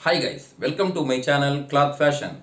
Hi guys, welcome to my channel Cloth Fashion.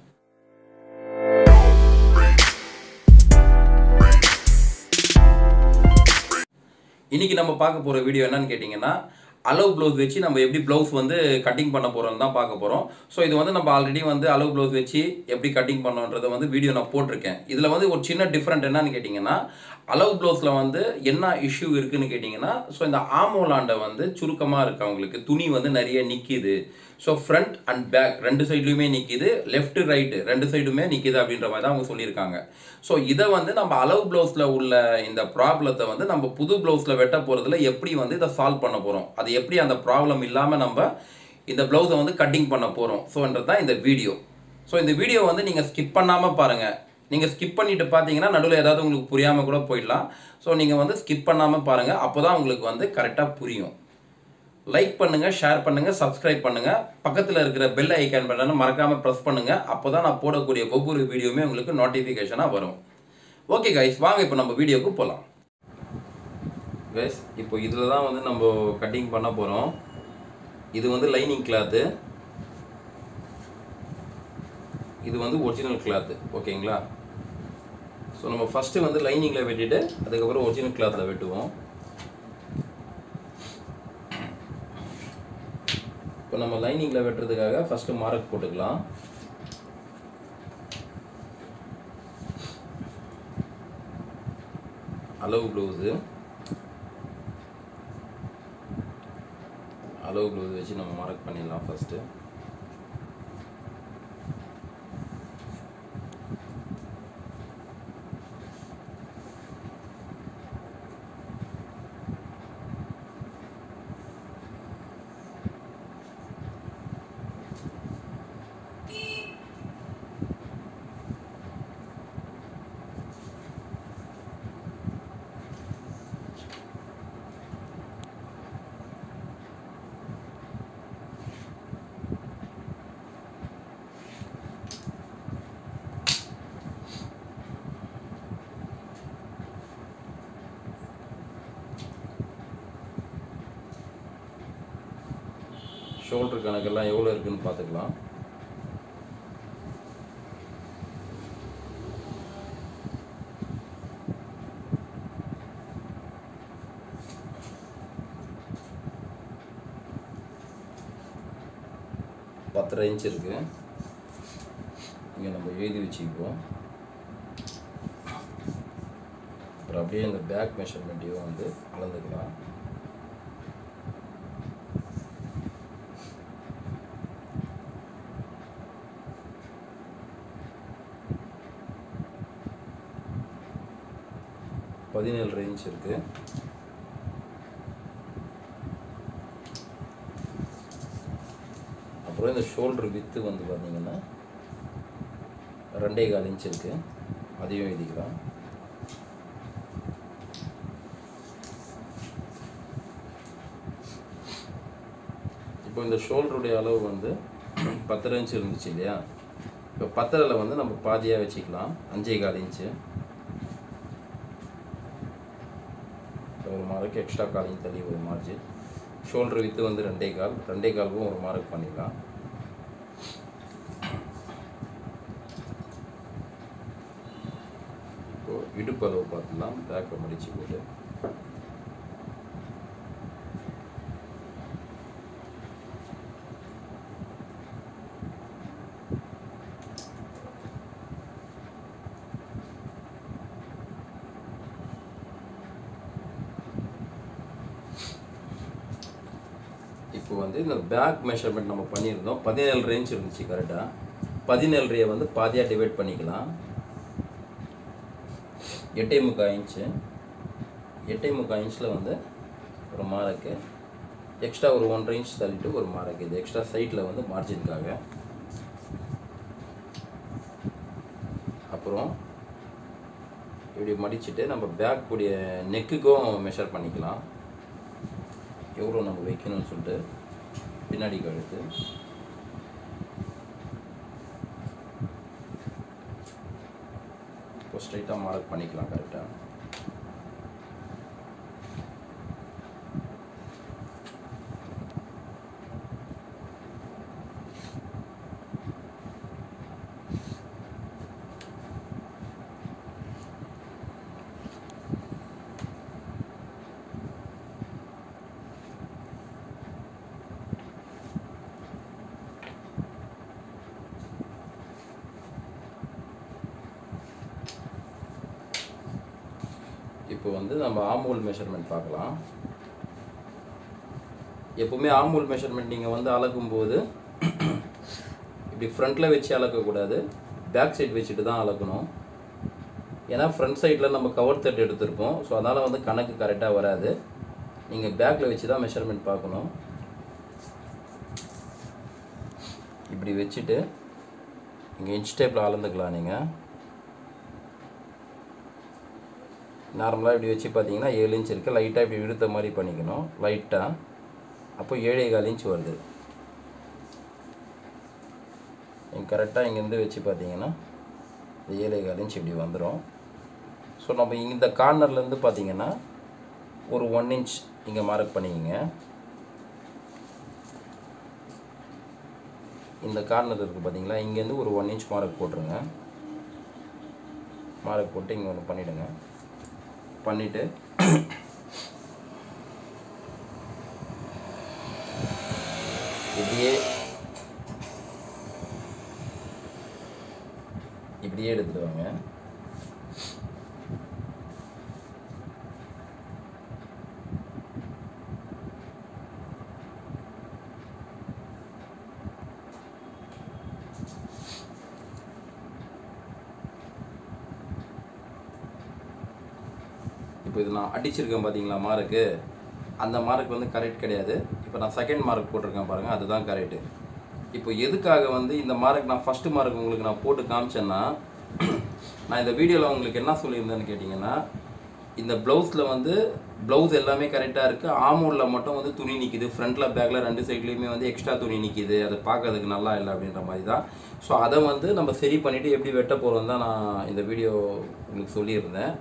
இன்னைக்கு நம்ம பார்க்க போகிற வீடியோ என்னன்னு கேட்டிங்கன்னா அளவு ப்ளவுஸ் வச்சு நம்ம எப்படி ப்ளவுஸ் வந்து கட்டிங் பண்ண போகிறோம்னு தான் பார்க்க போகிறோம் ஸோ இது வந்து நம்ம ஆல்ரெடி வந்து அளவு ப்ளவுஸ் வச்சு எப்படி கட்டிங் பண்ணோன்றதை வந்து வீடியோ நான் போட்டிருக்கேன் இதில் வந்து ஒரு சின்ன டிஃப்ரெண்ட் என்னன்னு கேட்டிங்கன்னா அளவு ப்ளவுஸில் வந்து என்ன இஷ்யூ இருக்குன்னு கேட்டிங்கன்னா ஸோ இந்த ஆமோலாண்டை வந்து சுருக்கமாக இருக்கு அவங்களுக்கு துணி வந்து நிறைய நிற்கிது ஸோ ஃப்ரண்ட் அண்ட் பேக் ரெண்டு சைட்லையுமே நிற்கிது லெஃப்ட் ரைட்டு ரெண்டு சைடுமே நிற்கிது அப்படின்ற மாதிரி தான் அவங்க சொல்லியிருக்காங்க ஸோ இதை வந்து நம்ம அளவு ப்ளவுஸில் உள்ள இந்த ப்ராப்ளத்தை வந்து நம்ம புது ப்ளவுஸில் வெட்ட போகிறதுல எப்படி வந்து இதை சால்வ் பண்ண போகிறோம் அது எப்படி அந்த ப்ராப்ளம் இல்லாமல் நம்ம இந்த ப்ளவுஸை வந்து கட்டிங் பண்ண போகிறோம் ஸோன்றது தான் இந்த வீடியோ ஸோ இந்த வீடியோ வந்து நீங்கள் ஸ்கிப் பண்ணாமல் பாருங்கள் நீங்கள் ஸ்கிப் பண்ணிட்டு பார்த்தீங்கன்னா நடுவில் ஏதாவது உங்களுக்கு புரியாமல் கூட போயிடலாம் ஸோ நீங்கள் வந்து ஸ்கிப் பண்ணாமல் பாருங்கள் அப்போ தான் உங்களுக்கு வந்து கரெக்டாக புரியும் லைக் பண்ணுங்கள் ஷேர் பண்ணுங்கள் சப்ஸ்கிரைப் பண்ணுங்கள் பக்கத்தில் இருக்கிற பெல் ஐக்கான் பட்டனை மறக்காமல் ப்ரெஸ் பண்ணுங்கள் அப்போ தான் நான் போடக்கூடிய ஒவ்வொரு வீடியோவுமே உங்களுக்கு நோட்டிஃபிகேஷனாக வரும் ஓகே கைஸ் வாங்க இப்போ நம்ம வீடியோக்கு போகலாம் கைஸ் இப்போ இதில் தான் வந்து நம்ம கட்டிங் பண்ண போகிறோம் இது வந்து லைனிங் கிளாத்து இது வந்து ஒரிஜினல் கிளாத்து ஓகேங்களா ஸோ நம்ம ஃபஸ்ட்டு வந்து லைனிங்கில் வெட்டிட்டு அதுக்கப்புறம் ஒரிஜினல் கிளாத்தில் வெட்டுவோம் இப்போ நம்ம லைனிங்கில் வெட்டுறதுக்காக ஃபஸ்ட்டு மார்க் போட்டுக்கலாம் அளவு ப்ளவுஸு அளவு ப்ளவுஸ் வச்சு நம்ம மார்க் பண்ணிடலாம் ஃபஸ்ட்டு ஷோல்டர் கணக்கெல்லாம் எவ்வளோ இருக்குன்னு பார்த்துக்கலாம் பத்தரை இன்ச் இருக்கு இங்கே நம்ம எழுதி வச்சுக்குவோம் அப்புறம் அப்படியே இந்த பேக் மெஷர்மெண்ட்டையும் வந்து அளந்துக்கலாம் பதினேழு ரேஞ்ச் இருக்கு அப்புறம் இந்த ஷோல்டர் வித்து வந்து பார்த்தீங்கன்னா ரெண்டே கால் இன்ச் இருக்கு அதையும் எழுதிக்கலாம் இப்போ இந்த ஷோல்டருடைய அளவு வந்து பத்தரை இன்ச் இருந்துச்சு இல்லையா இப்போ பத்தரையில் வந்து நம்ம பாதியாக வச்சுக்கலாம் அஞ்சே கால் இன்ச்சு ஒரு மார்க்கு எக்ஸ்ட்ரா காலையும் தள்ளி ஒரு மார்ஜின் ஷோல்டர் வித்து வந்து ரெண்டே கால் ரெண்டே கால்க்கும் ஒரு மார்க் பண்ணிடலாம் இப்போ இடுப்பு அளவு பார்த்துலாம் பேக்கை மடிச்சு போட்டு இப்போ வந்து இந்த பேக் மெஷர்மெண்ட் நம்ம பண்ணியிருந்தோம் பதினேழு ரேஞ்ச் இருந்துச்சு கரெக்டாக பதினேழரையை வந்து பாதியாக டிவைட் பண்ணிக்கலாம் எட்டே முக்கால் இன்ச்சு எட்டே முக்கால் இன்ச்சில் வந்து ஒரு மார்க்கு எக்ஸ்ட்ரா ஒரு ஒன்றரை இன்ச் தள்ளிட்டு ஒரு மார்க் இது எக்ஸ்ட்ரா சைட்டில் வந்து மார்ஜினுக்காக அப்புறம் இப்படி மடிச்சுட்டு நம்ம பேக் கூடிய நெக்குக்கும் மெஷர் பண்ணிக்கலாம் எவ்வளோ நம்ம வைக்கணும்னு சொல்லிட்டு பின்னாடி கழுத்து இப்போ ஸ்ட்ரைட்டாக மார்க் பண்ணிக்கலாம் கரெக்டாக இப்போ வந்து நம்ம ஆமூல் மெஷர்மெண்ட் பார்க்கலாம் எப்பவுமே ஆமூல் மெஷர்மெண்ட் நீங்கள் வந்து அளக்கும்போது இப்படி ஃப்ரண்ட்டில் வச்சு அளக்கக்கூடாது பேக் சைடு வச்சுட்டு தான் அளக்கணும் ஏன்னா ஃப்ரண்ட் சைடில் நம்ம கவர் தட்டு எடுத்திருப்போம் ஸோ அதனால் வந்து கணக்கு கரெக்டாக வராது நீங்கள் பேக்கில் வச்சு தான் மெஷர்மெண்ட் பார்க்கணும் இப்படி வச்சுட்டு இங்கே இன்ச் டேப்பில் அளந்துக்கலாம் நீங்கள் நார்மலாக இப்படி வச்சு பார்த்தீங்கன்னா ஏழு இன்ச் இருக்குது லைட்டாக இப்படி இழுத்த மாதிரி பண்ணிக்கணும் லைட்டாக அப்போ ஏழே கால் இன்ச் வருது நீங்கள் கரெக்டாக இங்கேருந்து வச்சு பார்த்தீங்கன்னா இந்த ஏழே கால் இன்ச் இப்படி வந்துடும் ஸோ நம்ம இந்த கார்னர்லேருந்து பார்த்தீங்கன்னா ஒரு ஒன் இன்ச் இங்கே மார்க் பண்ணிக்கங்க இந்த கார்னர் இருக்குது பார்த்தீங்களா இங்கேருந்து ஒரு ஒன் இன்ச் மார்க் போட்டுருங்க மார்க் போட்டு இங்கே ஒன்று பண்ணிவிடுங்க பண்ணிவிட்டு இப்படியே இப்படியே எடுத்துட்டு வாங்க இப்போ இது நான் அடிச்சிருக்கேன் பார்த்தீங்களா மார்க்கு அந்த மார்க் வந்து கரெக்ட் கிடையாது இப்போ நான் செகண்ட் மார்க் போட்டிருக்கேன் பாருங்கள் அதுதான் கரெக்டு இப்போ எதுக்காக வந்து இந்த மார்க் நான் ஃபஸ்ட்டு மார்க் உங்களுக்கு நான் போட்டு காமிச்சேன்னா நான் இந்த வீடியோவில் உங்களுக்கு என்ன சொல்லியிருந்தேன்னு கேட்டிங்கன்னா இந்த ப்ளவுஸில் வந்து ப்ளவுஸ் எல்லாமே கரெக்டாக இருக்குது ஆமூலில் மட்டும் வந்து துணி நிற்கிது ஃப்ரண்ட்டில் பேக்கில் ரெண்டு சைட்லேயுமே வந்து எக்ஸ்ட்ரா துணி நிற்கிது அது பார்க்கறதுக்கு நல்லா இல்லை அப்படின்ற மாதிரி தான் ஸோ அதை வந்து நம்ம சரி பண்ணிவிட்டு எப்படி வெட்ட போகிறோம் தான் நான் இந்த வீடியோ உங்களுக்கு சொல்லியிருந்தேன்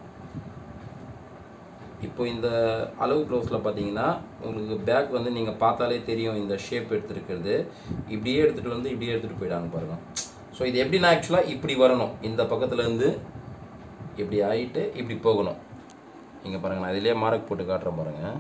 இப்போ இந்த அளவு ப்ளவுஸில் பார்த்தீங்கன்னா உங்களுக்கு பேக் வந்து நீங்கள் பார்த்தாலே தெரியும் இந்த ஷேப் எடுத்துருக்கிறது இப்படியே எடுத்துகிட்டு வந்து இப்படியே எடுத்துகிட்டு போயிடாங்க பாருங்கள் ஸோ இது எப்படின்னா ஆக்சுவலாக இப்படி வரணும் இந்த பக்கத்துலேருந்து இப்படி ஆகிட்டு இப்படி போகணும் இங்கே பாருங்கள் நான் இதிலே மார்க் போட்டு காட்டுறேன் பாருங்கள்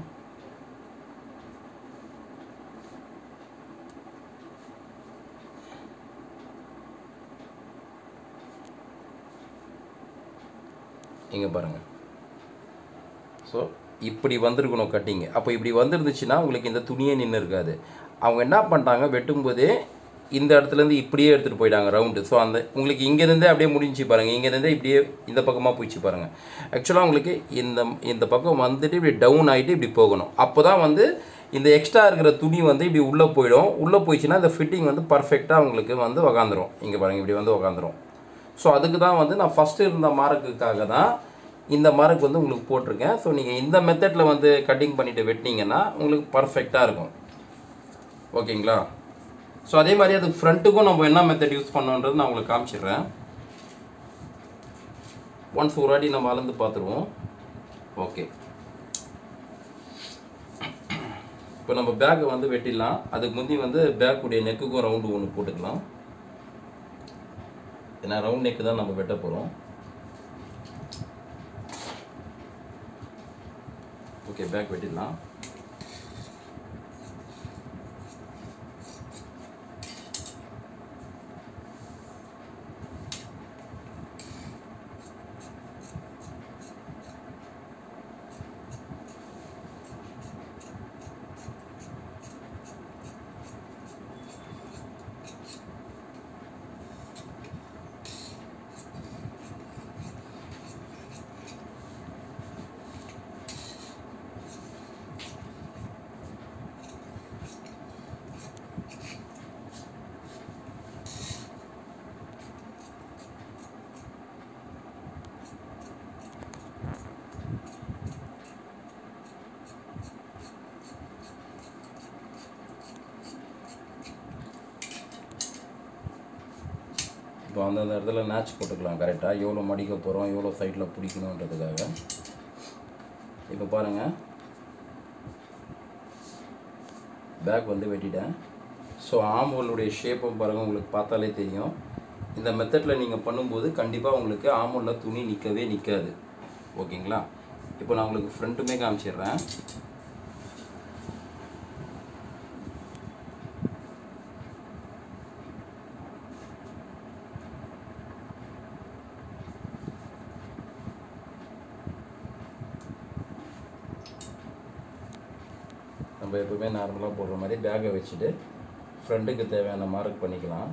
இங்கே பாருங்கள் ஸோ இப்படி வந்திருக்கணும் கட்டிங்கு அப்போ இப்படி வந்துருந்துச்சுன்னா உங்களுக்கு இந்த துணியே நின்று இருக்காது அவங்க என்ன பண்ணிட்டாங்க வெட்டும்போதே இந்த இடத்துலேருந்து இப்படியே எடுத்துகிட்டு போயிட்டாங்க ரவுண்டு ஸோ அந்த உங்களுக்கு இங்கேருந்தே அப்படியே முடிஞ்சு பாருங்கள் இங்கேருந்தே இப்படியே இந்த பக்கமாக போயிடுச்சு பாருங்கள் ஆக்சுவலாக உங்களுக்கு இந்த இந்த பக்கம் வந்துட்டு இப்படி டவுன் ஆகிட்டு இப்படி போகணும் அப்போ தான் வந்து இந்த எக்ஸ்ட்ரா இருக்கிற துணி வந்து இப்படி உள்ளே போயிடும் உள்ளே போயிடுச்சுன்னா இந்த ஃபிட்டிங் வந்து பர்ஃபெக்டாக உங்களுக்கு வந்து உக்காந்துரும் இங்கே பாருங்கள் இப்படி வந்து உக்காந்துரும் ஸோ அதுக்கு தான் வந்து நான் ஃபஸ்ட்டு இருந்த மார்க்குக்காக தான் இந்த மார்க் வந்து உங்களுக்கு போட்டிருக்கேன் ஸோ நீங்கள் இந்த மெத்தடில் வந்து கட்டிங் பண்ணிவிட்டு வெட்டினீங்கன்னா உங்களுக்கு பர்ஃபெக்டாக இருக்கும் ஓகேங்களா ஸோ அதே மாதிரி அது ஃப்ரண்ட்டுக்கும் நம்ம என்ன மெத்தட் யூஸ் பண்ணோன்றது நான் உங்களுக்கு காமிச்சிடுறேன் ஒன்ஸ் ஒரு வாட்டி நம்ம அளந்து பார்த்துருவோம் ஓகே இப்போ நம்ம பேக்கை வந்து வெட்டிடலாம் அதுக்கு முந்தி வந்து பேக்குடைய நெக்குக்கும் ரவுண்டு ஒன்று போட்டுக்கலாம் ஏன்னா ரவுண்ட் நெக்கு தான் நம்ம வெட்ட போகிறோம் ஓகே பேக் வெட்டிடலாம் இப்போ அந்தந்த இடத்துல மேட்ச் போட்டுக்கலாம் கரெக்டாக எவ்வளோ மடிக்க போகிறோம் எவ்வளோ சைடில் பிடிக்கணுன்றதுக்காக இப்போ பாருங்கள் பேக் வந்து வெட்டிட்டேன் ஸோ ஆம்பூலுடைய ஷேப்பும் பாருங்கள் உங்களுக்கு பார்த்தாலே தெரியும் இந்த மெத்தடில் நீங்கள் பண்ணும்போது கண்டிப்பாக உங்களுக்கு ஆம்பூலில் துணி நிற்கவே நிற்காது ஓகேங்களா இப்போ நான் உங்களுக்கு ஃப்ரண்ட்டுமே காமிச்சிடுறேன் நம்ம எப்பவுமே நார்மலாக போடுற மாதிரி பேக்கை வச்சுட்டு ஃப்ரண்ட்டுக்கு தேவையான மார்க் பண்ணிக்கலாம்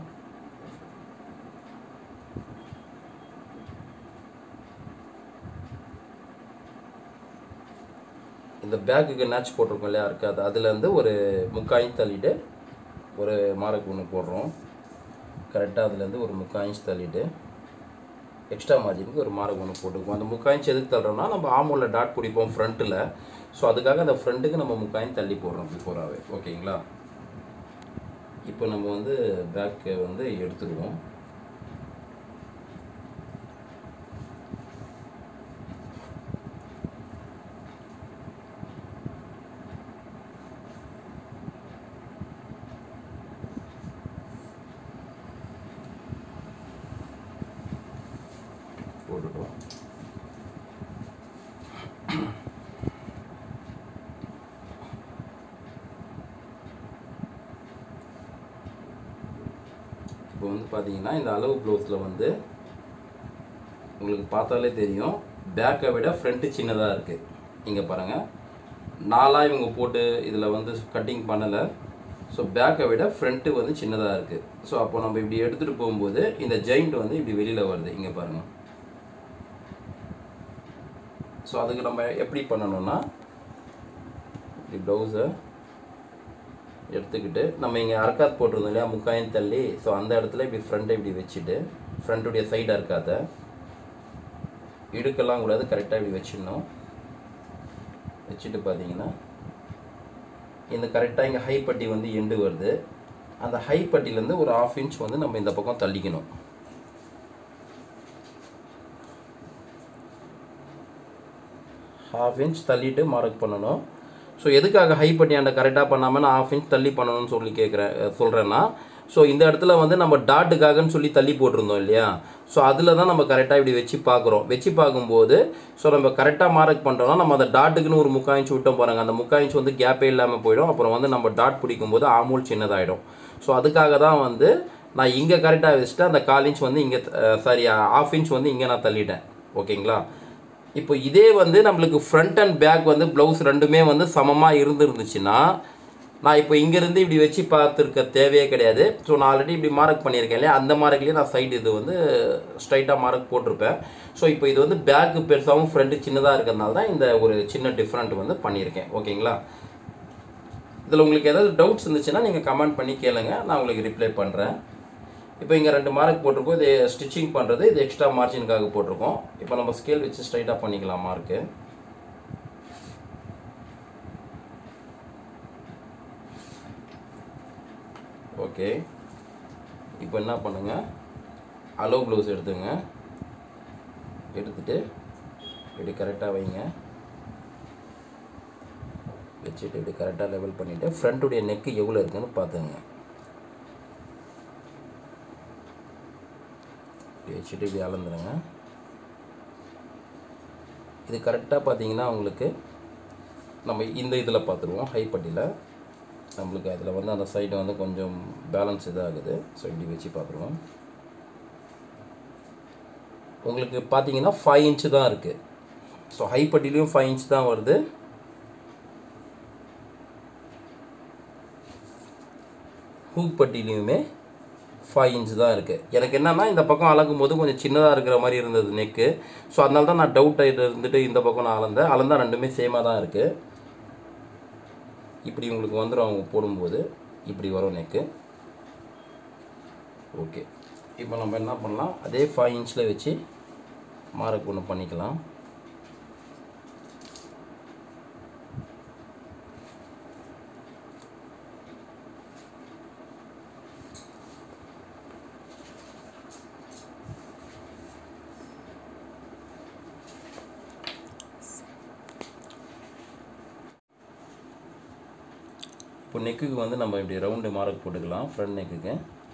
இந்த பேக்குக்கு மேட்ச் போட்டிருக்கோம் இல்லையா இருக்காது அதுலேருந்து ஒரு முக்காயின்ச் தள்ளிட்டு ஒரு மார்க் ஒன்று போடுறோம் கரெக்டாக அதுலேருந்து ஒரு முக்காயின்ச் தள்ளிட்டு எக்ஸ்ட்ரா மார்ஜினுக்கு ஒரு மார்க் ஒன்று போட்டுக்குவோம் அந்த முக்காயின்ச் எதுக்கு தள்ளுறோம்னா நம்ம ஆமூலில் டாட் பிடிப்போம் ஃப்ரண்ட்டில் ஸோ அதுக்காக அந்த ஃப்ரண்ட்டுக்கு நம்ம முக்காயின் தள்ளி போடுறோம் பிஃபோராகவே ஓகேங்களா இப்போ நம்ம வந்து பேக்கை வந்து எடுத்துடுவோம் போட்டுட்டோம் இப்போ வந்து பார்த்தீங்கன்னா இந்த அளவு ப்ளவுஸில் வந்து உங்களுக்கு பார்த்தாலே தெரியும் பேக்கை விட ஃப்ரண்ட்டு சின்னதாக இருக்குது இங்கே பாருங்கள் நாலாக இவங்க போட்டு இதில் வந்து கட்டிங் பண்ணலை ஸோ பேக்கை விட ஃப்ரண்ட்டு வந்து சின்னதாக இருக்குது ஸோ அப்போ நம்ம இப்படி எடுத்துகிட்டு போகும்போது இந்த ஜெயிண்ட் வந்து இப்படி வெளியில் வருது இங்கே பாருங்கள் ஸோ அதுக்கு நம்ம எப்படி பண்ணணும்னா இப்படி ப்ளவுஸை எடுத்துக்கிட்டு நம்ம இங்கே அரக்காத் போட்டிருந்தோம் இல்லையா முக்காயின் தள்ளி ஸோ அந்த இடத்துல இப்படி ஃப்ரண்ட்டை இப்படி வச்சுட்டு ஃப்ரண்ட்டுடைய சைடு அறுக்காத இடுக்கெல்லாம் கூடாது கரெக்டாக இப்படி வச்சிடணும் வச்சுட்டு பார்த்தீங்கன்னா இந்த கரெக்டாக இங்கே ஹை பட்டி வந்து எண்டு வருது அந்த ஹை பட்டிலேருந்து ஒரு ஆஃப் இன்ச் வந்து நம்ம இந்த பக்கம் தள்ளிக்கணும் ஹாஃப் இன்ச் தள்ளிட்டு மார்க் பண்ணணும் ஸோ எதுக்காக ஹை பட்டியாண்ட கரெக்டாக பண்ணாமல் நான் ஆஃப் இன்ச் தள்ளி பண்ணணும்னு சொல்லி கேட்குறேன் சொல்கிறேன்னா ஸோ இந்த இடத்துல வந்து நம்ம டாட்டுக்காகன்னு சொல்லி தள்ளி போட்டிருந்தோம் இல்லையா ஸோ அதில் தான் நம்ம கரெக்டாக இப்படி வச்சு பார்க்குறோம் வச்சு பார்க்கும்போது ஸோ நம்ம கரெக்டாக மார்க் பண்ணுறோம்னா நம்ம அந்த டாட்டுக்குன்னு ஒரு முக்கால் இன்ச் விட்டோம் பாருங்க அந்த முக்கால் இன்ச் வந்து கேப்பே இல்லாமல் போயிடும் அப்புறம் வந்து நம்ம டாட் பிடிக்கும்போது ஆமூல் சின்னதாகிடும் ஸோ அதுக்காக தான் வந்து நான் இங்கே கரெக்டாக வச்சுட்டு அந்த கால் இன்ச் வந்து இங்கே சாரி ஆஃப் இன்ச் வந்து இங்கே நான் தள்ளிட்டேன் ஓகேங்களா இப்போ இதே வந்து நம்மளுக்கு ஃப்ரண்ட் அண்ட் பேக் வந்து ப்ளவுஸ் ரெண்டுமே வந்து சமமாக இருந்துருந்துச்சுன்னா நான் இப்போ இங்கேருந்து இப்படி வச்சு பார்த்துருக்க தேவையே கிடையாது ஸோ நான் ஆல்ரெடி இப்படி மார்க் பண்ணியிருக்கேன் இல்லையா அந்த மார்க்லேயே நான் சைடு இது வந்து ஸ்ட்ரைட்டாக மார்க் போட்டிருப்பேன் ஸோ இப்போ இது வந்து பேக்கு பெருசாகவும் ஃப்ரண்ட்டு சின்னதாக இருக்கிறதுனால தான் இந்த ஒரு சின்ன டிஃப்ரெண்ட் வந்து பண்ணியிருக்கேன் ஓகேங்களா இதில் உங்களுக்கு ஏதாவது டவுட்ஸ் இருந்துச்சுன்னா நீங்கள் கமெண்ட் பண்ணி கேளுங்க நான் உங்களுக்கு ரிப்ளை பண்ணுறேன் இப்போ இங்கே ரெண்டு மார்க் போட்டிருக்கோம் இது ஸ்டிச்சிங் பண்ணுறது இது எக்ஸ்ட்ரா மார்ஜினுக்காக போட்டிருக்கோம் இப்போ நம்ம ஸ்கேல் வச்சு ஸ்ட்ரைட்டாக பண்ணிக்கலாம் மார்க்கு ஓகே இப்போ என்ன பண்ணுங்க அலோ ப்ளவுஸ் எடுத்துங்க எடுத்துட்டு இப்படி கரெக்டாக வைங்க வச்சுட்டு இப்படி கரெக்டாக லெவல் பண்ணிவிட்டு ஃப்ரண்ட்டுடைய நெக்கு எவ்வளோ இருக்குன்னு பார்த்துங்க இப்படி வச்சுட்டு இப்படி அளந்துருங்க இது கரெக்டாக பார்த்தீங்கன்னா உங்களுக்கு நம்ம இந்த இதில் பார்த்துருவோம் ஹை பட்டியில் நம்மளுக்கு அதில் வந்து அந்த சைடு வந்து கொஞ்சம் பேலன்ஸ் இதாகுது ஸோ இப்படி வச்சு பார்த்துருவோம் உங்களுக்கு பார்த்தீங்கன்னா ஃபைவ் இன்ச்சு தான் இருக்குது ஸோ ஹை பட்டிலையும் ஃபைவ் இன்ச் தான் வருது ஹூக் பட்டிலையுமே ஃபைவ் இன்ச் தான் இருக்குது எனக்கு என்னென்னா இந்த பக்கம் அளக்கும் போது கொஞ்சம் சின்னதாக இருக்கிற மாதிரி இருந்தது நெக்கு ஸோ அதனால தான் நான் டவுட் இருந்துட்டு இந்த பக்கம் நான் அளந்தேன் அளந்தா ரெண்டுமே சேமாக தான் இருக்குது இப்படி உங்களுக்கு வந்துடும் அவங்க போடும்போது இப்படி வரும் நெக்கு ஓகே இப்போ நம்ம என்ன பண்ணலாம் அதே ஃபைவ் இன்ச்சில் வச்சு மார்க் ஒன்று பண்ணிக்கலாம் இப்போ நெக்குக்கு வந்து நம்ம இப்படி ரவுண்டு மார்க் போட்டுக்கலாம் ஃப்ரண்ட் நெக்குக்கு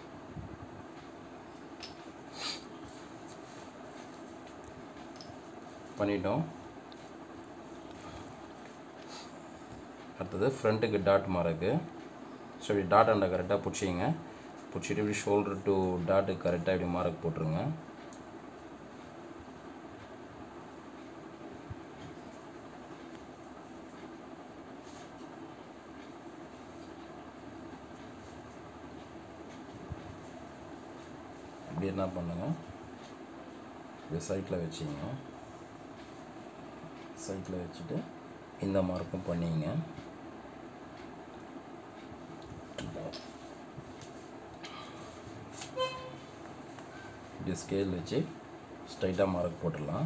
பண்ணிட்டோம் அடுத்தது ஃப்ரண்ட்டுக்கு டாட் மார்க்கு ஸோ இப்படி டாட் அண்டை கரெக்டாக பிடிச்சிங்க பிடிச்சிட்டு இப்படி ஷோல்டர் டு டாட்டு கரெக்டாக இப்படி மார்க் போட்டுருங்க இப்படி என்ன பண்ணுங்க இது சைட்டில் வச்சிங்க சைட்டில் வச்சுட்டு இந்த மார்க்கும் பண்ணிங்க இப்படி ஸ்கேல் வச்சு ஸ்ட்ரைட்டாக மார்க் போட்டுடலாம்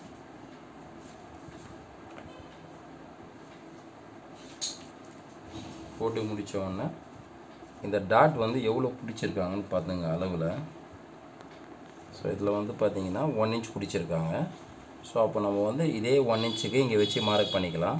போட்டு முடிச்ச உடனே இந்த டாட் வந்து எவ்வளோ பிடிச்சிருக்காங்கன்னு பார்த்துங்க அளவில் ஸோ இதில் வந்து பார்த்தீங்கன்னா ஒன் இன்ச் பிடிச்சிருக்காங்க ஸோ அப்போ நம்ம வந்து இதே ஒன் இன்ச்சுக்கு இங்கே வச்சு மார்க் பண்ணிக்கலாம்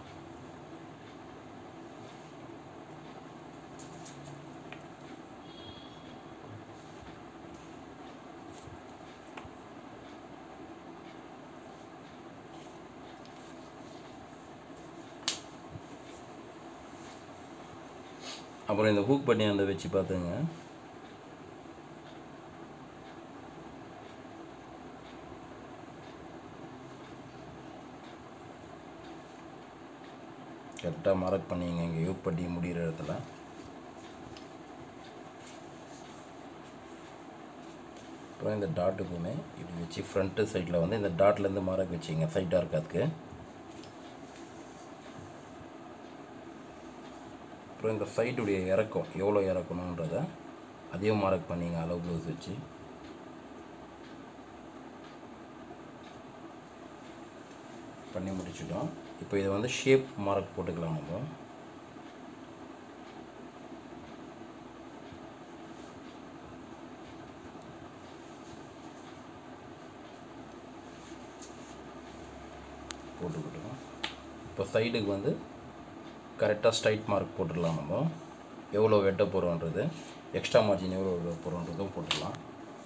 அப்புறம் இந்த ஹூக் பண்ணி அந்த வச்சு பார்த்துங்க கரெக்டாக மார்க் பண்ணிங்க இங்கே யூக் பண்ணி முடிகிற இடத்துல அப்புறம் இந்த டாட்டுக்குமே இப்படி வச்சு ஃப்ரண்ட்டு சைடில் வந்து இந்த டாட்லேருந்து மார்க் வச்சிங்க சைட்டாக இருக்கிறதுக்கு அப்புறம் இந்த சைடுடைய இறக்கம் எவ்வளோ இறக்கணுன்றத அதையும் மார்க் பண்ணிங்க அளவு ப்ளவுஸ் வச்சு பண்ணி முடிச்சிட்டோம் இப்போ இதை வந்து ஷேப் மார்க் போட்டுக்கலாம் நம்ம போட்டுக்கிட்டோம் இப்போ சைடுக்கு வந்து கரெக்டாக ஸ்ட்ரைட் மார்க் போட்டுடலாம் நம்ம எவ்வளோ வெட்ட போகிறோன்றது எக்ஸ்ட்ரா மார்ஜின் எவ்வளோ வெட்ட போகிறோன்றதும் போட்டுடலாம்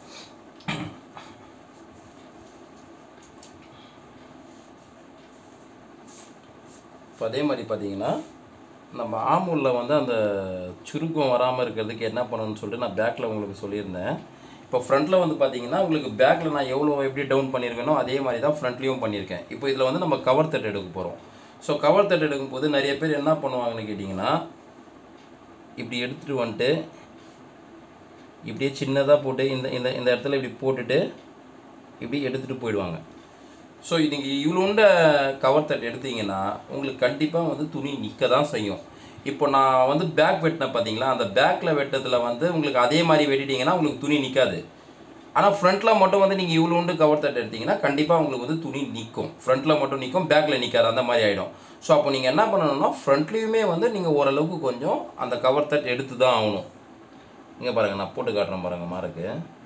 இப்போ அதே மாதிரி பார்த்தீங்கன்னா நம்ம ஆமூலில் வந்து அந்த சுருக்கம் வராமல் இருக்கிறதுக்கு என்ன பண்ணணும்னு சொல்லிட்டு நான் பேக்கில் உங்களுக்கு சொல்லியிருந்தேன் இப்போ ஃப்ரண்ட்டில் வந்து பார்த்தீங்கன்னா உங்களுக்கு பேக்கில் நான் எவ்வளோ எப்படி டவுன் பண்ணியிருக்கேனோ அதே மாதிரி தான் ஃப்ரண்ட்லேயும் பண்ணியிருக்கேன் இப்போ இதில் வந்து நம்ம கவர் தட்டு எடுக்க போகிறோம் ஸோ கவர் தட்டு எடுக்கும்போது நிறைய பேர் என்ன பண்ணுவாங்கன்னு கேட்டிங்கன்னா இப்படி எடுத்துகிட்டு வந்துட்டு இப்படியே சின்னதாக போட்டு இந்த இந்த இந்த இடத்துல இப்படி போட்டுட்டு இப்படி எடுத்துகிட்டு போயிடுவாங்க ஸோ நீங்கள் இவ்வளோண்ட கவர் தட்டு எடுத்தீங்கன்னா உங்களுக்கு கண்டிப்பாக வந்து துணி நிற்க தான் செய்யும் இப்போ நான் வந்து பேக் வெட்டினேன் பார்த்தீங்களா அந்த பேக்கில் வெட்டத்தில் வந்து உங்களுக்கு அதே மாதிரி வெட்டிட்டீங்கன்னா உங்களுக்கு துணி நிற்காது ஆனால் ஃப்ரண்ட்டில் மட்டும் வந்து நீங்கள் இவ்வளோண்டு கவர் தட்டு எடுத்தீங்கன்னா கண்டிப்பாக உங்களுக்கு வந்து துணி நிற்கும் ஃப்ரண்ட்டில் மட்டும் நிற்கும் பேக்கில் நிற்காது அந்த மாதிரி ஆகிடும் ஸோ அப்போ நீங்கள் என்ன பண்ணணும்னா ஃப்ரண்ட்லேயுமே வந்து நீங்கள் ஓரளவுக்கு கொஞ்சம் அந்த கவர் தட்டு எடுத்து தான் ஆகணும் இங்கே பாருங்கள் நான் போட்டு காட்டுறேன் பாருங்கள் மாருக்கு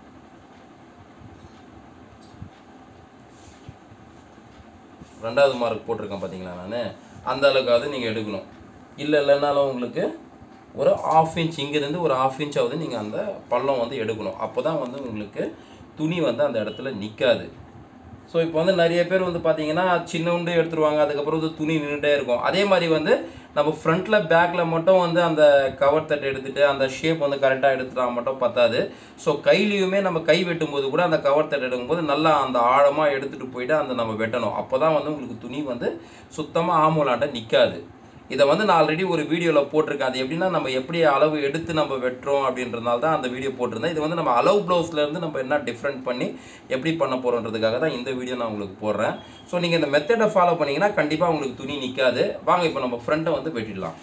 ரெண்டாவது மார்க் போட்டிருக்கேன் பார்த்தீங்களா நான் அந்த அளவுக்காவது நீங்கள் எடுக்கணும் இல்லை இல்லைனாலும் உங்களுக்கு ஒரு ஆஃப் இன்ச் இங்கேருந்து ஒரு ஆஃப் இன்ச்சாவது நீங்கள் அந்த பள்ளம் வந்து எடுக்கணும் அப்போ தான் வந்து உங்களுக்கு துணி வந்து அந்த இடத்துல நிற்காது ஸோ இப்போ வந்து நிறைய பேர் வந்து பார்த்தீங்கன்னா சின்னவுண்டு எடுத்துருவாங்க அதுக்கப்புறம் வந்து துணி நின்றுட்டே இருக்கும் அதே மாதிரி வந்து நம்ம ஃப்ரண்ட்டில் பேக்கில் மட்டும் வந்து அந்த கவர் தட்டு எடுத்துகிட்டு அந்த ஷேப் வந்து கரெக்டாக எடுத்துட்டா மட்டும் பத்தாது ஸோ கையிலையுமே நம்ம கை வெட்டும்போது கூட அந்த கவர் தட்டு எடுக்கும்போது நல்லா அந்த ஆழமாக எடுத்துகிட்டு போயிட்டு அந்த நம்ம வெட்டணும் அப்போ தான் வந்து உங்களுக்கு துணி வந்து சுத்தமாக ஆமூலாட்ட நிற்காது இதை வந்து நான் ஆல்ரெடி ஒரு வீடியோவில் போட்டிருக்கேன் அது எப்படின்னா நம்ம எப்படி அளவு எடுத்து நம்ம வெட்டுறோம் அப்படின்றதுனால தான் அந்த வீடியோ போட்டிருந்தேன் இது வந்து நம்ம அளவு ப்ளவுஸ்லேருந்து நம்ம என்ன டிஃப்ரெண்ட் பண்ணி எப்படி பண்ண போகிறோன்றதுக்காக தான் இந்த வீடியோ நான் உங்களுக்கு போடுறேன் ஸோ நீங்கள் இந்த மெத்தடை ஃபாலோ பண்ணிங்கன்னா கண்டிப்பாக உங்களுக்கு துணி நிற்காது வாங்க இப்போ நம்ம ஃப்ரண்ட்டை வந்து வெட்டிடலாம்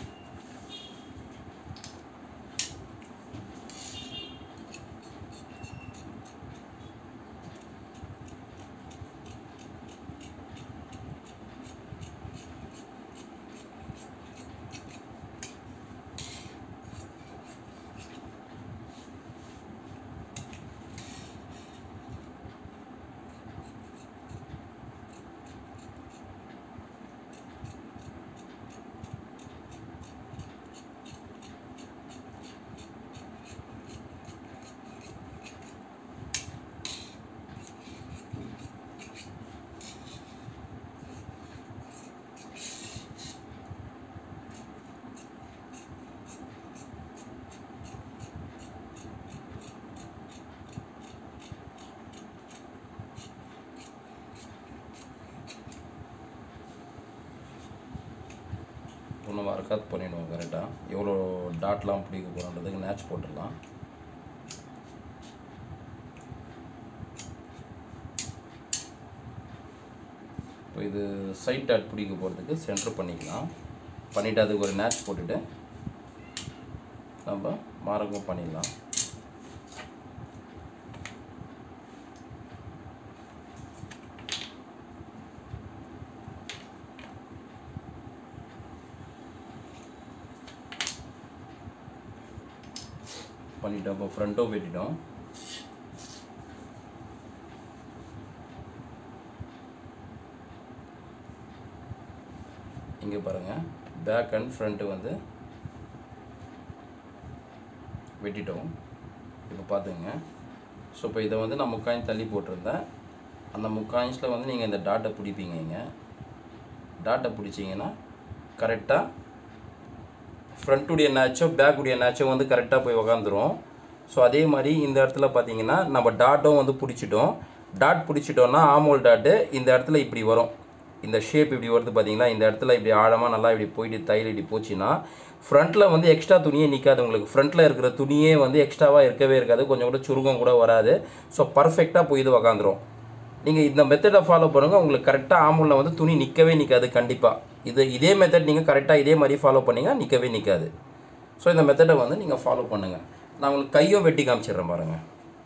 ஒன்று ஒர்க் பண்ணிவிடுவோம் கரெக்டாக எவ்வளோ டாட்லாம் பிடிக்க போகிறோன்றதுக்கு மேட்ச் போட்டுடலாம் இப்போ இது சைட் டாட் பிடிக்க போகிறதுக்கு சென்டர் பண்ணிக்கலாம் பண்ணிவிட்டு அதுக்கு ஒரு நேட்ச் போட்டுட்டு நம்ம மார்க்கும் பண்ணிடலாம் பண்ணிட்டோம் இப்போ ஃப்ரண்ட்டும் வெட்டிட்டோம் இங்கே பாருங்கள் பேக் அண்ட் ஃப்ரண்ட்டு வந்து வெட்டிட்டோம் இப்போ பார்த்துங்க ஸோ இப்போ இதை வந்து நான் முக்காயின் தள்ளி போட்டிருந்தேன் அந்த முக்காயின்ஸில் வந்து நீங்கள் இந்த டாட்டை பிடிப்பீங்க இங்கே டாட்டை பிடிச்சிங்கன்னா கரெக்டாக ஃப்ரண்ட்டுடைய நேச்சோ பேக்குடைய நேச்சோ வந்து கரெக்டாக போய் உக்காந்துரும் ஸோ அதே மாதிரி இந்த இடத்துல பார்த்தீங்கன்னா நம்ம டாட்டும் வந்து பிடிச்சிட்டோம் டாட் பிடிச்சிட்டோம்னா ஆமோல் டாட்டு இந்த இடத்துல இப்படி வரும் இந்த ஷேப் இப்படி வருது பார்த்தீங்களா இந்த இடத்துல இப்படி ஆழமாக நல்லா இப்படி போயிட்டு தையல் இப்படி போச்சுன்னா ஃப்ரண்ட்டில் வந்து எக்ஸ்ட்ரா துணியே நிற்காது உங்களுக்கு ஃப்ரண்ட்டில் இருக்கிற துணியே வந்து எக்ஸ்ட்ராவாக இருக்கவே இருக்காது கொஞ்சம் கூட சுருக்கம் கூட வராது ஸோ பர்ஃபெக்டாக போய் இது உக்காந்துரும் நீங்கள் இந்த மெத்தடை ஃபாலோ பண்ணுங்கள் உங்களுக்கு கரெக்டாக ஆமூலில் வந்து துணி நிற்கவே நிற்காது கண்டிப்பாக இது இதே மெத்தட் நீங்கள் கரெக்டாக இதே மாதிரி ஃபாலோ பண்ணீங்கன்னா நிற்கவே நிற்காது ஸோ இந்த மெத்தடை வந்து நீங்கள் ஃபாலோ பண்ணுங்கள் நான் உங்களுக்கு கையும் வெட்டி காமிச்சிடுறேன் பாருங்கள்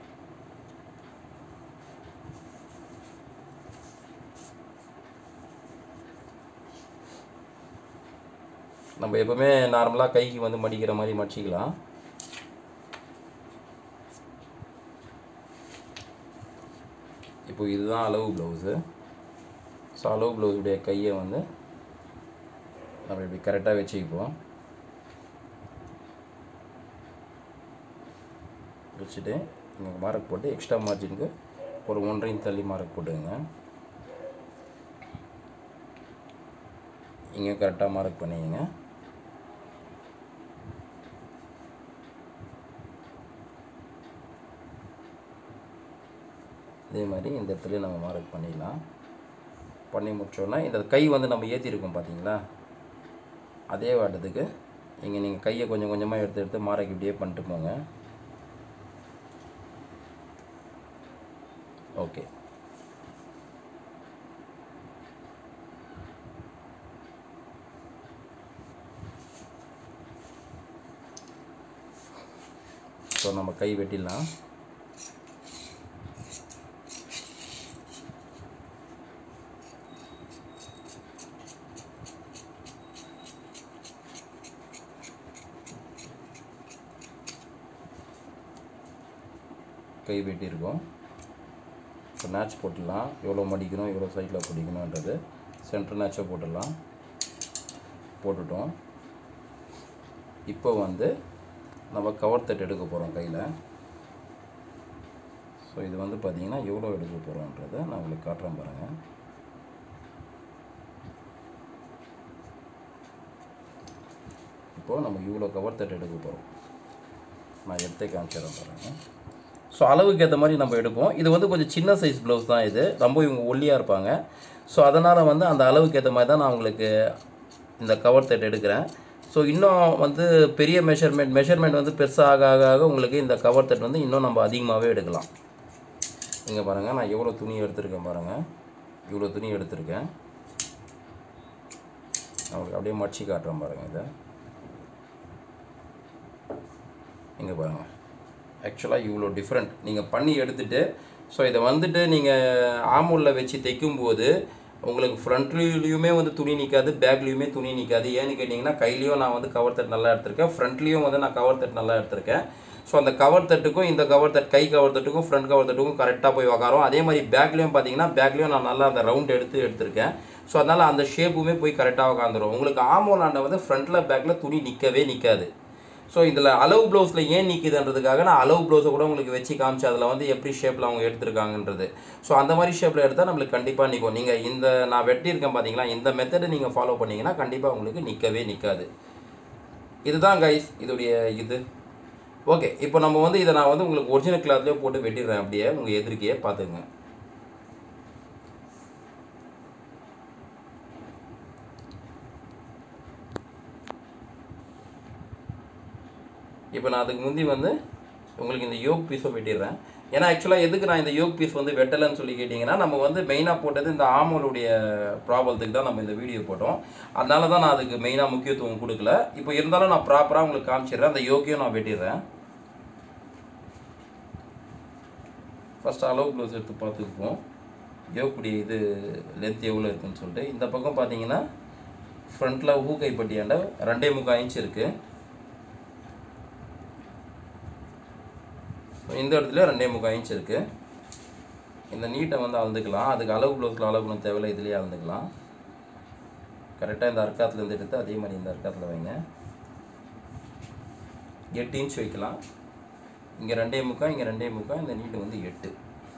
நம்ம எப்பவுமே நார்மலாக கைக்கு வந்து மடிக்கிற மாதிரி மடிச்சிக்கலாம் இப்போ இதுதான் அளவு ப்ளவுஸு ஸோ அளவு ப்ளவுஸுடைய கையை வந்து நம்ம இப்படி கரெக்டாக வச்சுக்குப்போம் வச்சுட்டு இங்கே மார்க் போட்டு எக்ஸ்ட்ரா மார்ஜினுக்கு ஒரு ஒன்றரை இன்ச் தள்ளி மார்க் போட்டுங்க இங்கே கரெக்டாக மார்க் பண்ணிக்கங்க இதே மாதிரி இந்த இடத்துல நம்ம மார்க் பண்ணிடலாம் பண்ணி முடிச்சோன்னா இந்த கை வந்து நம்ம ஏற்றிருக்கோம் பார்த்தீங்களா அதே வாட்டத்துக்கு இங்கே நீங்கள் கையை கொஞ்சம் கொஞ்சமாக எடுத்து எடுத்து மார்க் இப்படியே பண்ணிட்டு போங்க ஓகே ஸோ நம்ம கை வெட்டிடலாம் கை வெட்டியிருக்கோம் இப்போ நேட்ச் போட்டுடலாம் எவ்வளோ மடிக்கணும் எவ்வளோ சைடில் பிடிக்கணுன்றது சென்டர் நேட்சை போட்டுடலாம் போட்டுட்டோம் இப்போ வந்து நம்ம கவர் தட் எடுக்க போகிறோம் கையில் ஸோ இது வந்து பார்த்திங்கன்னா எவ்வளோ எடுக்க போகிறோன்றதை நான் உங்களுக்கு காட்டுறேன் பாருங்கள் இப்போது நம்ம இவ்வளோ கவர் தட் எடுக்க போகிறோம் நான் எடுத்தே காமிச்சிடறேன் பாருங்கள் ஸோ அளவுக்கு ஏற்ற மாதிரி நம்ம எடுப்போம் இது வந்து கொஞ்சம் சின்ன சைஸ் ப்ளவுஸ் தான் இது ரொம்ப இவங்க ஒல்லியாக இருப்பாங்க ஸோ அதனால் வந்து அந்த அளவுக்கு ஏற்ற மாதிரி தான் நான் உங்களுக்கு இந்த கவர் தட் எடுக்கிறேன் ஸோ இன்னும் வந்து பெரிய மெஷர்மெண்ட் மெஷர்மெண்ட் வந்து பெருசாக ஆக ஆக ஆக உங்களுக்கு இந்த கவர் தட் வந்து இன்னும் நம்ம அதிகமாகவே எடுக்கலாம் இங்கே பாருங்கள் நான் எவ்வளோ துணி எடுத்திருக்கேன் பாருங்கள் இவ்வளோ துணி எடுத்திருக்கேன் நான் உங்களுக்கு அப்படியே மடிச்சு காட்டுறேன் பாருங்கள் இதை இங்கே பாருங்கள் ஆக்சுவலாக இவ்வளோ டிஃப்ரெண்ட் நீங்கள் பண்ணி எடுத்துகிட்டு ஸோ இதை வந்துட்டு நீங்கள் ஆமூலில் வச்சு தைக்கும்போது உங்களுக்கு ஃப்ரண்ட்லேயுமே வந்து துணி நிற்காது பேக்லேயுமே துணி நிற்காது ஏன்னு கேட்டிங்கன்னா கையிலையும் நான் வந்து கவர் தட் நல்லா எடுத்திருக்கேன் ஃப்ரண்ட்லேயும் வந்து நான் கவர் தட் நல்லா எடுத்திருக்கேன் ஸோ அந்த கவர் தட்டுக்கும் இந்த கவர் தட் கை கவர் தட்டுக்கும் ஃப்ரண்ட் கவர் தட்டுக்கும் கரெக்டாக போய் உக்காரும் அதே மாதிரி பேக்லேயும் பார்த்தீங்கன்னா பேக்லேயும் நான் நல்லா அந்த ரவுண்ட் எடுத்து எடுத்திருக்கேன் ஸோ அதனால் அந்த ஷேப்புமே போய் கரெக்டாக உக்காந்துரும் உங்களுக்கு ஆமோலாண்ட வந்து ஃப்ரண்ட்டில் பேக்கில் துணி நிற்கவே நிற்காது ஸோ இதில் அளவு ப்ளவுஸில் ஏன் நிற்கிதுன்றதுக்காக நான் அளவு ப்ளவுஸை கூட உங்களுக்கு வச்சு காமிச்சு அதில் வந்து எப்படி ஷேப்பில் அவங்க எடுத்திருக்காங்கன்றது ஸோ அந்த மாதிரி ஷேப்பில் எடுத்தால் நம்மளுக்கு கண்டிப்பாக நிற்கும் நீங்கள் இந்த நான் வெட்டியிருக்கேன் பார்த்தீங்களா இந்த மெத்தடை நீங்கள் ஃபாலோ பண்ணீங்கன்னா கண்டிப்பாக உங்களுக்கு நிற்கவே நிற்காது இதுதான் கைஸ் இதோடைய இது ஓகே இப்போ நம்ம வந்து இதை நான் வந்து உங்களுக்கு ஒரிஜினல் கிளாத்லேயே போட்டு வெட்டிடுறேன் அப்படியே உங்கள் எதிர்க்கையே பார்த்துங்க இப்போ நான் அதுக்கு முந்தி வந்து உங்களுக்கு இந்த யோக் பீஸை வெட்டிடுறேன் ஏன்னா ஆக்சுவலாக எதுக்கு நான் இந்த யோக் பீஸ் வந்து வெட்டலைன்னு சொல்லி கேட்டிங்கன்னா நம்ம வந்து மெயினாக போட்டது இந்த ஆமோலுடைய ப்ராப்ளத்துக்கு தான் நம்ம இந்த வீடியோ போட்டோம் அதனால தான் நான் அதுக்கு மெயினாக முக்கியத்துவம் கொடுக்கல இப்போ இருந்தாலும் நான் ப்ராப்பராக உங்களுக்கு காமிச்சிடுறேன் அந்த யோக்கையும் நான் வெட்டிடுறேன் ஃபஸ்ட் அளவு ப்ளவுஸ் எடுத்து பார்த்துக்குப்போம் யோக்குடைய இது லென்த் எவ்வளோ இருக்குன்னு சொல்லிட்டு இந்த பக்கம் பார்த்தீங்கன்னா ஃப்ரண்ட்டில் ஊ கைப்பட்டியாண்ட ரெண்டே முக்கால் இன்ச் இருக்குது இந்த இடத்துல ரெண்டே முக்கால் இன்ச் இருக்குது இந்த நீட்டை வந்து அளந்துக்கலாம் அதுக்கு அளவு ப்ளவுஸில் அளவுன்னு தேவையில்ல இதுலேயே அளந்துக்கலாம் கரெக்டாக இந்த அர்க்காத்துலேருந்து எடுத்து அதே மாதிரி இந்த அர்க்காத்தில் வைங்க எட்டு இன்ச் வைக்கலாம் இங்கே ரெண்டே முக்கால் இங்கே ரெண்டே முக்கால் இந்த நீட்டு வந்து எட்டு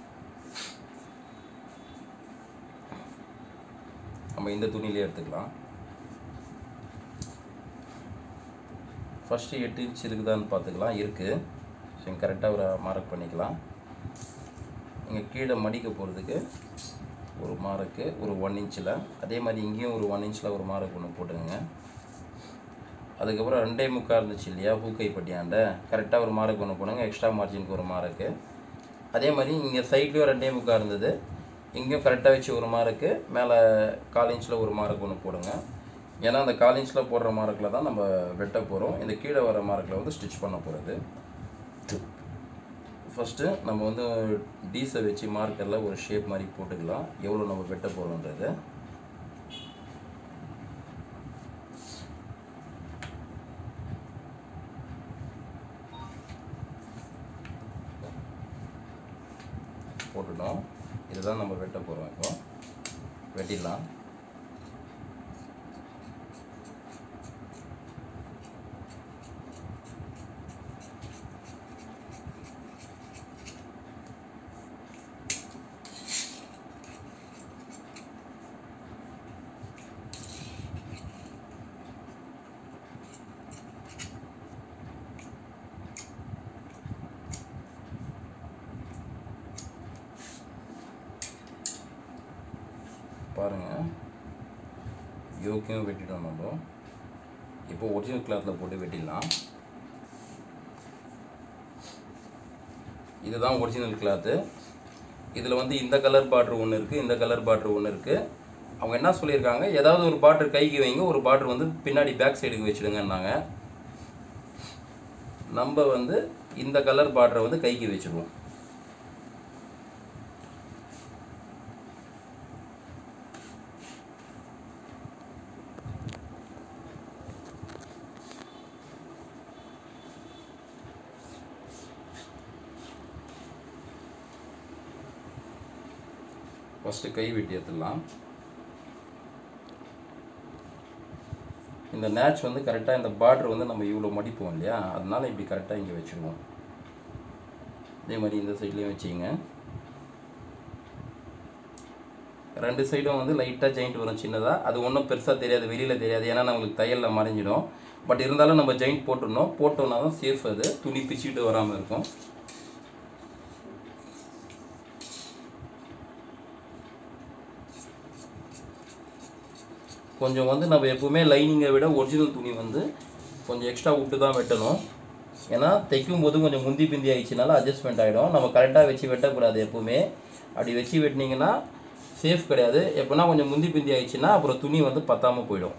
நம்ம இந்த துணியிலே எடுத்துக்கலாம் ஃபஸ்ட்டு எட்டு இன்ச் இருக்குதான்னு பார்த்துக்கலாம் இருக்குது ஸோ கரெக்டாக ஒரு மார்க் பண்ணிக்கலாம் இங்கே கீழே மடிக்க போகிறதுக்கு ஒரு மார்க்கு ஒரு ஒன் இன்ச்சில் அதே மாதிரி இங்கேயும் ஒரு ஒன் இன்ச்சில் ஒரு மார்க் ஒன்று போட்டுக்கோங்க அதுக்கப்புறம் ரெண்டே முக்கால் இருந்துச்சு இல்லையா பூக்கைப்பட்டியாண்ட கரெக்டாக ஒரு மார்க் ஒன்று போடுங்க எக்ஸ்ட்ரா மார்ஜினுக்கு ஒரு மார்க்கு அதே மாதிரி இங்கே சைட்லேயும் ரெண்டே முக்கால் இருந்தது இங்கேயும் கரெக்டாக வச்சு ஒரு மார்க்கு மேலே கால் இன்ச்சில் ஒரு மார்க் ஒன்று போடுங்க ஏன்னா அந்த கால் இன்ச்சில் போடுற மார்க்கில் தான் நம்ம வெட்ட போகிறோம் இந்த கீழே வர மார்க்கில் வந்து ஸ்டிச் பண்ண போகிறது ஃபஸ்ட்டு நம்ம வந்து டீஸை வச்சு மார்க்கரில் ஒரு ஷேப் மாதிரி போட்டுக்கலாம் எவ்வளோ நம்ம வெட்ட போகிறோன்றது போட்டுட்டோம் இதுதான் நம்ம வெட்ட போகிறோம் இப்போ வெட்டிடலாம் பாருங்கள் யோக்கையும் வெட்டிட்டோம் நம்ம இப்போ ஒரிஜினல் கிளாத்தில் போட்டு வெட்டிடலாம் இதுதான் ஒரிஜினல் கிளாத்து இதில் வந்து இந்த கலர் பார்ட்ரு ஒன்று இருக்குது இந்த கலர் பார்ட்ரு ஒன்று இருக்குது அவங்க என்ன சொல்லியிருக்காங்க ஏதாவது ஒரு பார்ட்ரு கைக்கு வைங்க ஒரு பார்ட்ரு வந்து பின்னாடி பேக் சைடுக்கு வச்சுடுங்கன்னாங்க நம்ம வந்து இந்த கலர் பார்டரை வந்து கைக்கு வச்சுடுவோம் ஃபஸ்ட்டு கை வெட்டி எடுத்துடலாம் இந்த நேட்ச் வந்து கரெக்டாக இந்த பார்டர் வந்து நம்ம இவ்வளோ மடிப்போம் இல்லையா அதனால இப்படி கரெக்டாக இங்கே வச்சுருவோம் அதே மாதிரி இந்த சைட்லேயும் வச்சுங்க ரெண்டு சைடும் வந்து லைட்டாக ஜெயிண்ட் வரும் சின்னதாக அது ஒன்றும் பெருசாக தெரியாது வெளியில் தெரியாது ஏன்னா நம்மளுக்கு தையலில் மறைஞ்சிடும் பட் இருந்தாலும் நம்ம ஜெயிண்ட் போட்டுடணும் போட்டோம்னா தான் சேஃப் அது துணி பிச்சுட்டு வராமல் இருக்கும் கொஞ்சம் வந்து நம்ம எப்பவுமே லைனிங்கை விட ஒரிஜினல் துணி வந்து கொஞ்சம் எக்ஸ்ட்ரா விட்டு தான் வெட்டணும் ஏன்னா தைக்கும் போது கொஞ்சம் முந்தி பிந்தி ஆயிடுச்சுனால அட்ஜஸ்ட்மெண்ட் ஆகிடும் நம்ம கரெக்டாக வச்சு வெட்டக்கூடாது எப்பவுமே அப்படி வச்சு வெட்டினீங்கன்னா சேஃப் கிடையாது எப்போனா கொஞ்சம் முந்தி பிந்தி ஆயிடுச்சுன்னா அப்புறம் துணி வந்து பத்தாமல் போயிடும்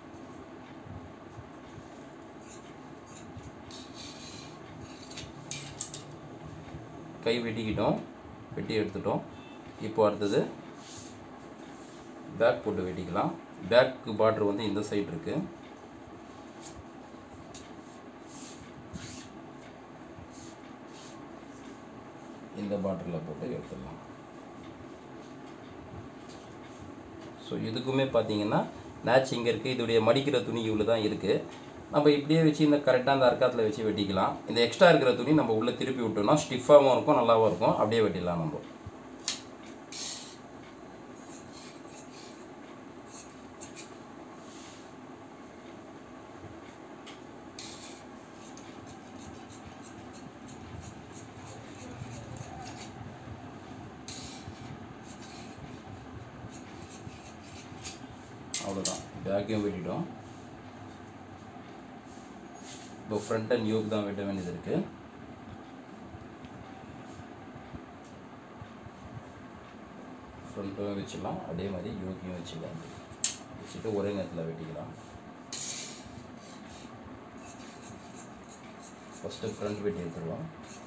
கை வெட்டிக்கிட்டோம் வெட்டி எடுத்துட்டோம் இப்போ அடுத்தது பேக் போட்டு வெட்டிக்கலாம் பேக்கு பார்டர் வந்து இந்த சைடு இருக்கு இந்த பார்டரில் போட்டு எடுத்துடலாம் ஸோ இதுக்குமே பார்த்தீங்கன்னா நேச் இங்கே இருக்குது இதோடைய மடிக்கிற துணி இவ்வளோ தான் இருக்குது நம்ம இப்படியே வச்சு இந்த கரெக்டாக அந்த அர்க்காத்தில் வச்சு வெட்டிக்கலாம் இந்த எக்ஸ்ட்ரா இருக்கிற துணி நம்ம உள்ளே திருப்பி விட்டோம்னா ஸ்டிஃபாகவும் இருக்கும் நல்லாவும் இருக்கும் அப்படியே வெட்டிடலாம் நம்ம அவ்வளோதான் பேக்கையும் வெட்டிட்டோம் இப்போ ஃப்ரண்ட் அண்ட் யோக் தான் வெட்ட வேண்டியது இருக்குது ஃப்ரண்ட்டும் வச்சிடலாம் அதே மாதிரி யோக்கியும் வச்சுக்கலாம் வச்சுட்டு ஒரே நேரத்தில் வெட்டிக்கலாம் ஃபஸ்ட்டு ஃப்ரண்ட் வெட்டி எடுத்துருவோம்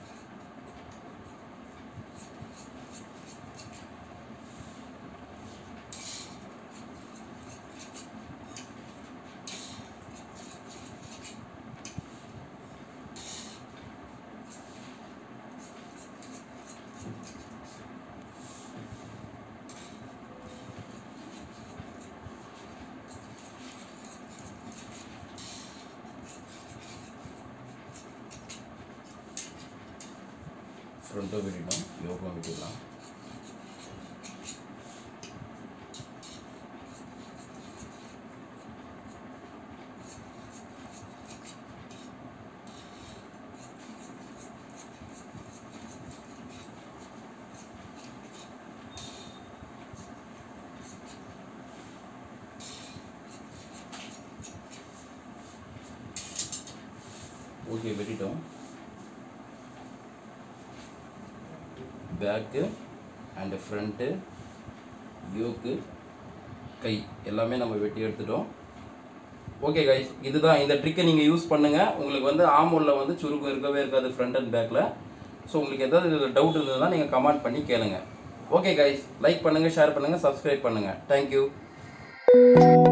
ஃப்ரண்ட்டும் வெட்டிட்டோம் யோகம் வெட்டிடலாம் ஓகே வெட்டிட்டோம் பேக்கு அண்டு ஃப்ரண்ட்டு யோக்கு கை எல்லாமே நம்ம வெட்டி எடுத்துட்டோம் ஓகே கைஸ் இதுதான் இந்த ட்ரிக்கை நீங்கள் யூஸ் பண்ணுங்கள் உங்களுக்கு வந்து ஆமூலில் வந்து சுருக்கம் இருக்கவே இருக்காது ஃப்ரண்ட் அண்ட் பேக்கில் ஸோ உங்களுக்கு ஏதாவது டவுட் இருந்ததுன்னா நீங்கள் கமெண்ட் பண்ணி கேளுங்க ஓகே கைஸ் லைக் பண்ணுங்கள் ஷேர் பண்ணுங்கள் சப்ஸ்கிரைப் பண்ணுங்கள் தேங்க்யூ